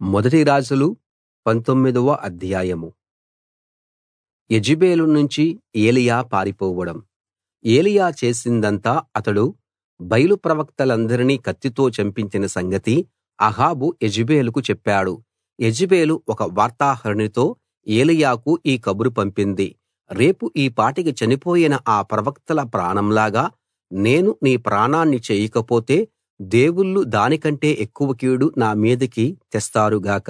మొదటి రాజులు పంతొమ్మిదవ అధ్యాయం యెజెబెలు నుంచి ఏలీయా పారిపోవడం ఏలీయా చేసిందంతా అతడు బయలు ప్రవక్తలందరినీ కత్తితో చంపించిన సంగతి అహాబు యెజెబెలుకు చెప్పాడు యెజెబెలు ఒక వార్తాహరునితో ఏలీయాకు ఈ కబురు పంపింది రేపు ఈ పాటికి చనిపోయిన ఆ ప్రవక్తల ప్రాణంలాగా నేను నీ ప్రాణాన్ని చేయకపోతే దేవుళ్ళు దానికంటే ఎక్కువ కీడు నా మీదికి తెస్తారు గాక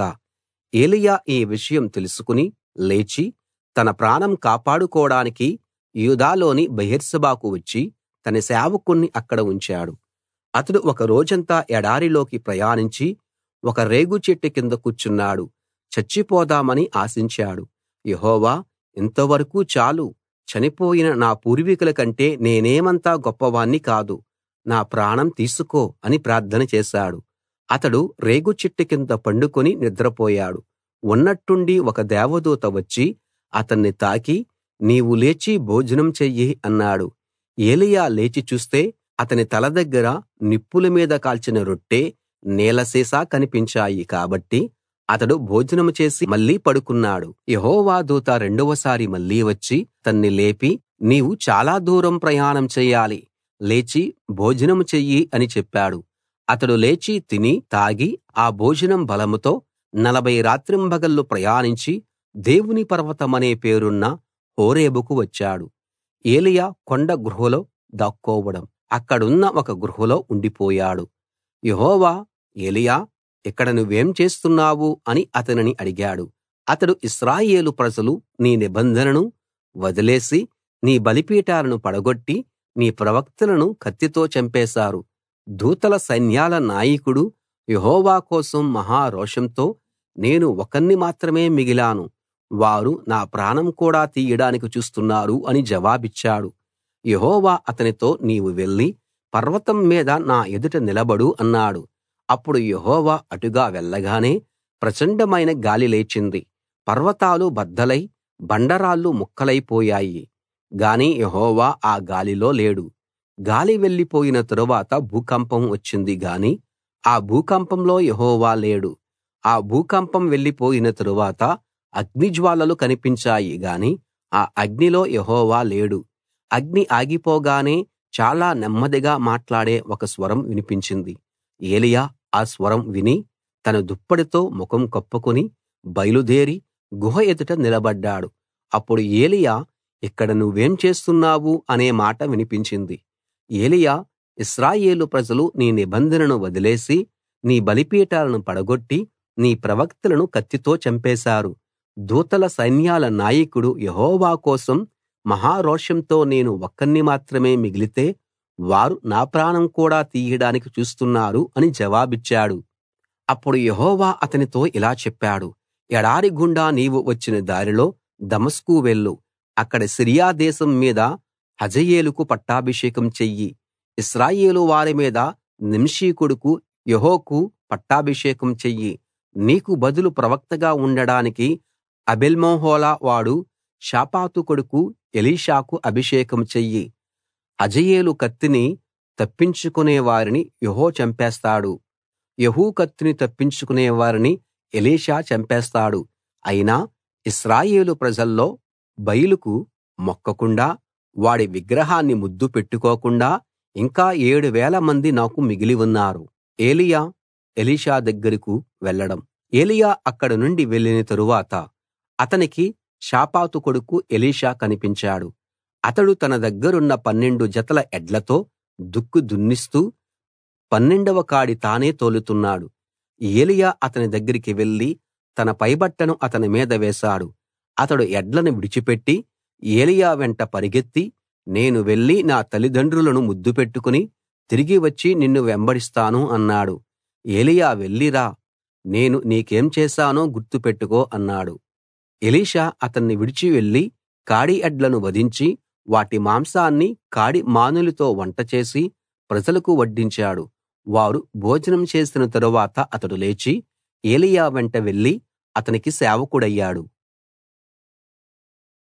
ఏలీయా ఈ విషయం తెలుసుకుని లేచి తన ప్రాణం కాపాడుకోడానికి యూదాలోని బెయేర్షెబాకు వచ్చి తన సేవకుణ్ణి అక్కడ ఉంచాడు అతడు ఒక రోజంతా ఎడారిలోకి ప్రయాణించి ఒక రేగు చెట్టు కింద కూర్చున్నాడు చచ్చిపోదామని ఆశించాడు యెహోవా ఇంతవరకూ చాలు చనిపోయిన నా పూర్వీకుల కంటే నేనేమంత గొప్పవాణ్ణి కాదు నా ప్రాణం తీసుకో అని ప్రార్థన చేశాడు అతడు రేగు చెట్టు కింద పండుకుని నిద్రపోయాడు ఉన్నట్టుండి ఒక దేవదూత వచ్చి అతన్ని తాకి నీవు లేచి భోజనం చెయ్యి అన్నాడు ఏలీయా లేచి చూస్తే అతని తల దగ్గర నిప్పుల మీద కాల్చిన రొట్టె నీళ్ల సీసా కనిపించాయి కాబట్టి అతడు భోజనం చేసి మళ్ళీ పడుకున్నాడు యెహోవా దూత రెండవసారి మళ్ళీ వచ్చి అతన్ని లేపి నీవు చాలా దూరం ప్రయాణం చెయ్యాలి లేచి భోజనం చెయ్యి అని చెప్పాడు అతడు లేచి తిని తాగి ఆ భోజనం బలంతో నలభై రాత్రింబగళ్ళు ప్రయాణించి దేవుని పర్వతమనే పేరున్న హోరేబుకు వచ్చాడు ఏలీయా కొండ గుహలో దాక్కోవడం అక్కడున్న ఒక గుహలో ఉండిపోయాడు యెహోవా ఏలీయా ఇక్కడ నువ్వేం చేస్తున్నావు అని అతనిని అడిగాడు అతడు ఇశ్రాయేలు ప్రజలు నీ నిబంధనను వదిలేసి నీ బలిపీఠాలను పడగొట్టి నీ ప్రవక్తలను కత్తితో చంపేశారు దూతల సైన్యాల నాయకుడు యెహోవా కోసం మహా రోషంతో నేను ఒకణ్ణి మాత్రమే మిగిలాను వారు నా ప్రాణం కూడా తీయడానికి చూస్తున్నారు అని జవాబిచ్చాడు యెహోవా అతనితో నీవు వెళ్లి పర్వతం మీద నా ఎదుట నిలబడు అన్నాడు అప్పుడు యెహోవా అటుగా వెళ్ళగానే ప్రచండమైన గాలి లేచింది పర్వతాలు బద్దలై బండరాళ్ళు ముక్కలైపోయాయి గాని యెహోవా ఆ గాలిలో లేడు గాలి వెళ్ళిపోయిన తరువాత భూకంపం వచ్చింది గాని ఆ భూకంపంలో యెహోవా లేడు ఆ భూకంపం వెళ్ళిపోయిన తరువాత అగ్నిజ్వాలలు కనిపించాయి గాని ఆ అగ్నిలో యెహోవా లేడు అగ్ని ఆగిపోగానే చాలా నెమ్మదిగా మాట్లాడే ఒక స్వరం వినిపించింది ఏలీయా ఆ స్వరం విని తన దుప్పటితో ముఖం కప్పుకుని బయలుదేరి గుహ ఎదుట నిలబడ్డాడు అప్పుడు ఏలీయా ఇక్కడ నువ్వేం చేస్తున్నావు అనే మాట వినిపించింది ఏలీయా ఇశ్రాయేలు ప్రజలు నీ నిబంధనను వదిలేసి నీ బలిపీఠాలను పడగొట్టి నీ ప్రవక్తలను కత్తితో చంపేశారు దూతల సైన్యాల నాయకుడు యెహోవా కోసం మహారోషంతో నేను ఒక్కణ్ణి మాత్రమే మిగిలితే వారు నా ప్రాణం కూడా తీయడానికి చూస్తున్నారు అని జవాబిచ్చాడు అప్పుడు యెహోవా అతనితో ఇలా చెప్పాడు ఎడారి గుండా నీవు వచ్చిన దారిలో దమస్కు వెళ్ళు అక్కడ సిరియా దేశం మీద హజయేలుకు పట్టాభిషేకం చెయ్యి ఇశ్రాయేలు వారి మీద నింషీ కొడుకు యెహూకు పట్టాభిషేకం చెయ్యి నీకు బదులు ప్రవక్తగా ఉండడానికి అబేల్మెహోలా వాడు షాపాతు కొడుకు ఎలీషాకు అభిషేకం చెయ్యి హజయేలు కత్తిని తప్పించుకునే వారిని యెహూ చంపేస్తాడు యెహూ కత్తిని తప్పించుకునే వారిని ఎలీషా చంపేస్తాడు అయినా ఇశ్రాయేలు ప్రజల్లో బయలుకు మొక్కకుండా వాడి విగ్రహాన్ని ముద్దు పెట్టుకోకుండా ఇంకా ఏడు వేల మంది నాకు మిగిలి ఉన్నారు ఏలీయా ఎలీషా దగ్గరకు వెళ్ళడం ఏలీయా అక్కడ నుండి వెళ్ళిన తరువాత అతనికి షాపాతు కొడుకు ఎలీషా కనిపించాడు అతడు తన దగ్గరున్న పన్నెండు జతల ఎడ్లతో దుక్కు దున్నిస్తూ పన్నెండవ కాడి తానే తోలుతున్నాడు ఏలీయా అతని దగ్గరికి వెళ్లి తన పైబట్టను అతని మీద వేశాడు అతడు ఎడ్లను విడిచిపెట్టి ఏలీయా వెంట పరిగెత్తి నేను వెళ్లి నా తల్లిదండ్రులను ముద్దు పెట్టుకుని తిరిగి వచ్చి నిన్ను వెంబడిస్తాను అన్నాడు ఏలీయా వెళ్లి రా నేను నీకేం చేశానో గుర్తు పెట్టుకో అన్నాడు ఎలీషా అతన్ని విడిచి వెళ్లి కాడి ఎడ్లను వధించి వాటి మాంసాన్ని కాడి మానులతో వంట చేసి ప్రజలకు వడ్డించాడు వారు భోజనం చేసిన తరువాత అతడు లేచి ఏలీయా వెంట వెళ్లి అతనికి సేవకుడయ్యాడు